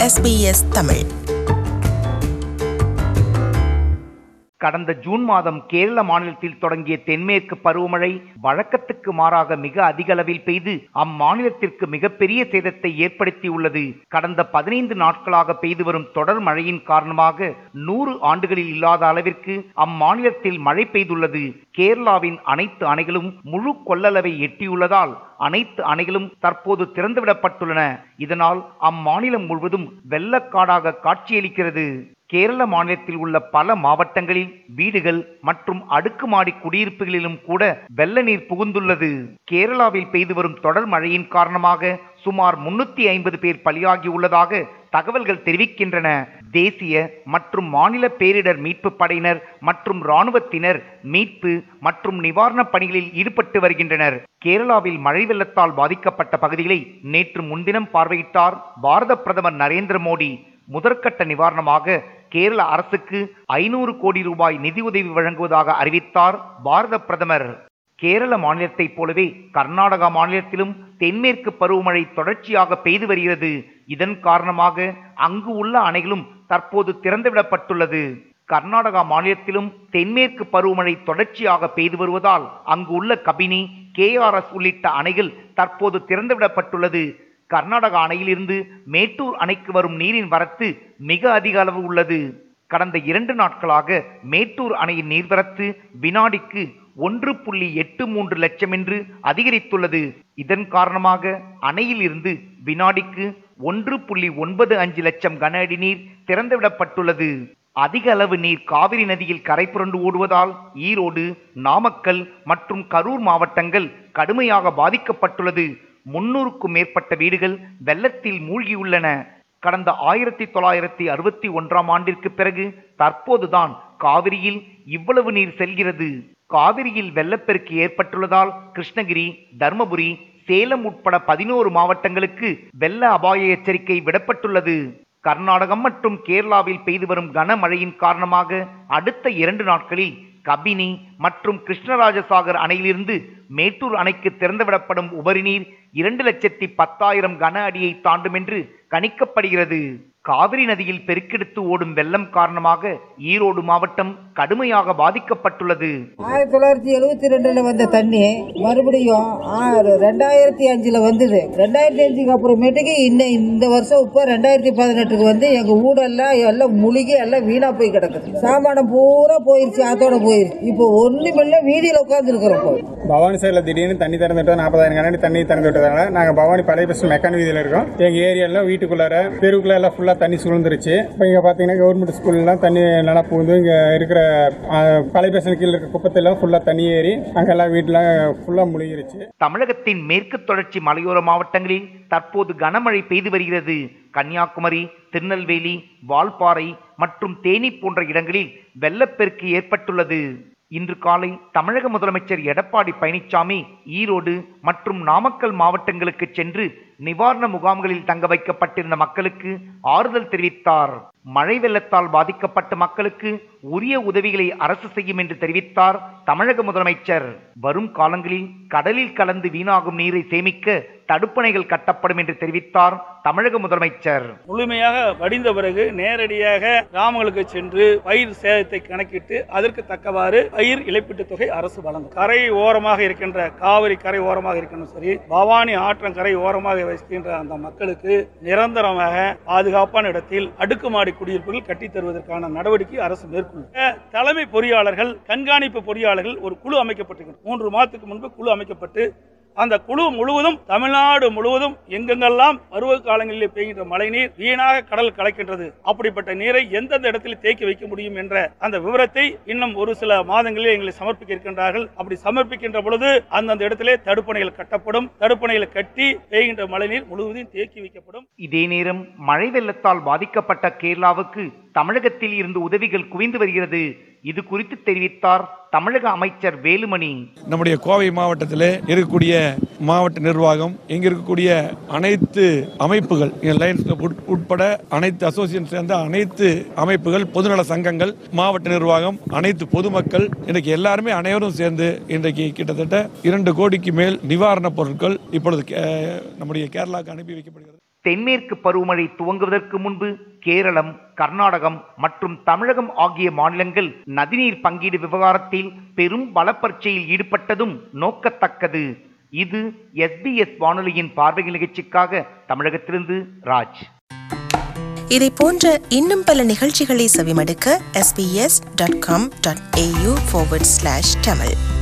SBS Tamil கடந்த June மாதம் கேரள மாநிலத்தில் தொடங்கிய தென்மேற்கு பருவமழை வழக்கத்துக்கு மாறாக மிக அதிக அளவில் பெய்து அம்மாநிலத்திற்கு மிகப்பெரிய சேதத்தை ஏற்படுத்தியுள்ளது கடந்த பதினைந்து நாட்களாக பெய்து வரும் தொடர் மழையின் காரணமாக நூறு ஆண்டுகளில் இல்லாத அளவிற்கு அம்மாநிலத்தில் மழை பெய்துள்ளது கேரளாவின் அனைத்து அணைகளும் முழு கொள்ளளவை எட்டியுள்ளதால் அனைத்து அணைகளும் தற்போது திறந்துவிடப்பட்டுள்ளன இதனால் அம்மாநிலம் முழுவதும் வெள்ளக்காடாக காட்சியளிக்கிறது கேரள மாநிலத்தில் உள்ள பல மாவட்டங்களில் வீடுகள் மற்றும் அடுக்குமாடி குடியிருப்புகளிலும் கூட வெள்ள நீர் புகுந்துள்ளது கேரளாவில் பெய்து வரும் தொடர் மழையின் காரணமாக சுமார் முன்னூத்தி ஐம்பது பேர் பலியாகியுள்ளதாக தகவல்கள் தெரிவிக்கின்றன தேசிய மற்றும் மாநில பேரிடர் மீட்பு படையினர் மற்றும் இராணுவத்தினர் மீட்பு மற்றும் நிவாரணப் பணிகளில் ஈடுபட்டு வருகின்றனர் கேரளாவில் மழை வெள்ளத்தால் பாதிக்கப்பட்ட பகுதிகளை நேற்று முன்தினம் பார்வையிட்டார் பாரத பிரதமர் நரேந்திர மோடி முதற்கட்ட நிவாரணமாக கேரள அரசுக்கு ஐநூறு கோடி ரூபாய் நிதியுதவி வழங்குவதாக அறிவித்தார் பாரத பிரதமர் கேரள மாநிலத்தைப் போலவே கர்நாடகா மாநிலத்திலும் தென்மேற்கு பருவமழை தொடர்ச்சியாக பெய்து வருகிறது இதன் காரணமாக அங்கு உள்ள அணைகளும் தற்போது திறந்துவிடப்பட்டுள்ளது கர்நாடகா மாநிலத்திலும் தென்மேற்கு பருவமழை தொடர்ச்சியாக பெய்து வருவதால் அங்கு உள்ள கபினி கேஆர்எஸ் உள்ளிட்ட அணைகள் தற்போது திறந்துவிடப்பட்டுள்ளது கர்நாடகா அணையிலிருந்து மேட்டூர் அணைக்கு வரும் நீரின் வரத்து மிக அதிக அளவு உள்ளது கடந்த இரண்டு நாட்களாக மேட்டூர் அணையின் நீர்வரத்து வினாடிக்கு ஒன்று புள்ளி எட்டு மூன்று லட்சம் என்று அதிகரித்துள்ளது இதன் காரணமாக அணையில் இருந்து வினாடிக்கு ஒன்று புள்ளி ஒன்பது அஞ்சு லட்சம் கன அடி நீர் திறந்துவிடப்பட்டுள்ளது அதிக அளவு நீர் காவிரி நதியில் கரை புரண்டு ஓடுவதால் ஈரோடு நாமக்கல் மற்றும் கரூர் மாவட்டங்கள் கடுமையாக பாதிக்கப்பட்டுள்ளது முன்னூறுக்கும் மேற்பட்ட வீடுகள் வெள்ளத்தில் மூழ்கியுள்ளன கடந்த ஆயிரத்தி தொள்ளாயிரத்தி அறுபத்தி ஒன்றாம் ஆண்டிற்கு பிறகு தற்போதுதான் காவிரியில் இவ்வளவு நீர் செல்கிறது காவிரியில் வெள்ளப்பெருக்கு ஏற்பட்டுள்ளதால் கிருஷ்ணகிரி தர்மபுரி சேலம் உட்பட பதினோரு மாவட்டங்களுக்கு வெள்ள அபாய எச்சரிக்கை விடப்பட்டுள்ளது கர்நாடகம் மற்றும் கேரளாவில் பெய்து வரும் கனமழையின் காரணமாக அடுத்த இரண்டு நாட்களில் கபினி மற்றும் கிருஷ்ணராஜசாகர் அணையிலிருந்து மேட்டூர் அணைக்கு திறந்துவிடப்படும் உபரிநீர் இரண்டு லட்சத்தி பத்தாயிரம் கன அடியை தாண்டும் என்று கணிக்கப்படுகிறது காவிரி நதியில் பெருக்கெடுத்து ஓடும் வெள்ளம் காரணமாக ஈரோடு மாவட்டம் கடுமையாக பாதிக்கப்பட்டுள்ளது ஆயிரத்தி தொள்ளாயிரத்தி எழுபத்தி ரெண்டுல வந்த தண்ணி மறுபடியும் ஆறு ரெண்டாயிரத்தி அஞ்சுல வந்தது ரெண்டாயிரத்தி அஞ்சுக்கு அப்புறமேட்டுக்கு இன்னும் இந்த வருஷம் இப்போ ரெண்டாயிரத்தி பதினெட்டுக்கு வந்து எங்க ஊடெல்லாம் எல்லாம் முழுகி எல்லாம் வீணா போய் கிடக்குது சாமானம் பூரா போயிருச்சு அதோட போயிருச்சு இப்போ ஒண்ணுமில்ல வீதியில உட்கார்ந்து இருக்கிறோம் இப்போ பவானி சைடில் திடீர்னு தண்ணி திறந்து விட்டோம் நாற்பதாயிரம் கண்ணாடி தண்ணி திறந்து விட்டதால நாங்கள் பவானி பழைய பஸ் மெக்கானிக் வீதியில் இருக்கோம் எங்கள் ஏரியாவில் வீட்டுக்குள்ளார தெருவுக்குள்ள எல்லாம் ஃபுல்லாக தண்ணி சூழ்ந்துருச்சு இப்போ இங்கே பார்த்தீங்கன்னா கவர்மெண்ட் ஸ்கூல்லாம் தண்ணி நல்லா புகுந்து இங்கே இருக்கிற ஆ, பழைய பஸ்ஸுக்கு கீழே இருக்க குப்பத்தெல்லாம் ஃபுல்லாக தண்ணி ஏறி அங்கெல்லாம் வீட்டில் ஃபுல்லாக முழுகிருச்சு தமிழகத்தின் மேற்கு தொடர்ச்சி மலையோர மாவட்டங்களில் தற்போது கனமழை பெய்து வருகிறது கன்னியாகுமரி திருநெல்வேலி வால்பாறை மற்றும் தேனி போன்ற இடங்களில் வெள்ளப்பெருக்கு ஏற்பட்டுள்ளது இன்று காலை தமிழக முதலமைச்சர் எடப்பாடி பழனிசாமி ஈரோடு மற்றும் நாமக்கல் மாவட்டங்களுக்கு சென்று நிவாரண முகாம்களில் தங்க வைக்கப்பட்டிருந்த மக்களுக்கு ஆறுதல் தெரிவித்தார் மழை வெள்ளத்தால் பாதிக்கப்பட்ட மக்களுக்கு உரிய உதவிகளை அரசு செய்யும் என்று தெரிவித்தார் தமிழக முதலமைச்சர் வரும் காலங்களில் கடலில் கலந்து வீணாகும் நீரை சேமிக்க தடுப்பணைகள் கட்டப்படும் என்று தெரிவித்தார் தமிழக முதலமைச்சர் முழுமையாக வடிந்த பிறகு நேரடியாக கிராமங்களுக்கு சென்று பயிர் சேதத்தை கணக்கிட்டு அதற்கு தக்கவாறு பயிர் இழப்பீட்டுத் தொகை அரசு வழங்கும் கரை ஓரமாக இருக்கின்ற காவிரி கரை ஓரமாக இருக்கின்ற சரி பவானி ஆற்றங்கரை ஓரமாக வசிக்கின்ற அந்த மக்களுக்கு நிரந்தரமாக பாதுகாப்பான இடத்தில் அடுக்குமாடி குடியிருப்புகள் கட்டித் தருவதற்கான நடவடிக்கை அரசு மேற்கொள்ளும் தலைமை பொறியாளர்கள் கண்காணிப்பு பொறியாளர்கள் ஒரு குழு அமைக்கப்பட்டிருக்கிறது மூன்று மாதத்துக்கு முன்பு குழு அமைக்கப்பட்டு அந்த குழு முழுவதும் தமிழ்நாடு முழுவதும் எங்கெங்கெல்லாம் பருவ காலங்களில் பெய்கின்ற மழைநீர் வீணாக கடல் கலக்கின்றது அப்படிப்பட்ட நீரை எந்தெந்த இடத்தில் தேக்கி வைக்க முடியும் என்ற அந்த விவரத்தை இன்னும் ஒரு சில மாதங்களில் எங்களை சமர்ப்பிக்க இருக்கின்றார்கள் அப்படி சமர்ப்பிக்கின்ற பொழுது அந்தந்த இடத்திலே தடுப்பணைகள் கட்டப்படும் தடுப்பணைகளை கட்டி பெய்கின்ற மழைநீர் முழுவதும் தேக்கி வைக்கப்படும் இதே நேரம் மழை வெள்ளத்தால் பாதிக்கப்பட்ட கேரளாவுக்கு தமிழகத்தில் இருந்து உதவிகள் குவிந்து வருகிறது இது குறித்து தெரிவித்தார் தமிழக அமைச்சர் வேலுமணி நம்முடைய கோவை மாவட்டத்தில் இருக்கக்கூடிய மாவட்ட நிர்வாகம் இங்க இருக்கக்கூடிய அனைத்து அமைப்புகள் லைன்ஸ் உட்- உட்பட அனைத்து அசோசியேஷன் சேர்ந்த அனைத்து அமைப்புகள் பொதுநல சங்கங்கள் மாவட்ட நிர்வாகம் அனைத்து பொதுமக்கள் இன்றைக்கு எல்லாருமே அனைவரும் சேர்ந்து இன்றைக்கு கிட்டத்தட்ட இரண்டு கோடிக்கு மேல் நிவாரணப் பொருட்கள் இப்பொழுது கே- நம்முடைய கேரளாவுக்கு அனுப்பி வைக்கப்படுகிறது தென்மேற்கு பருவமழை துவங்குவதற்கு முன்பு கேரளம் கர்நாடகம் மற்றும் தமிழகம் ஆகிய மாநிலங்கள் நதிநீர் பங்கீடு விவகாரத்தில் பெரும் பலப்பரட்சையில் ஈடுபட்டதும் நோக்கத்தக்கது இது எஸ்பிஎஸ் வானொலியின் பார்வை நிகழ்ச்சிக்காக தமிழகத்திலிருந்து ராஜ் இதை போன்ற இன்னும் பல நிகழ்ச்சிகளை செவிமடுக்க sbs.com.au forward slash tamil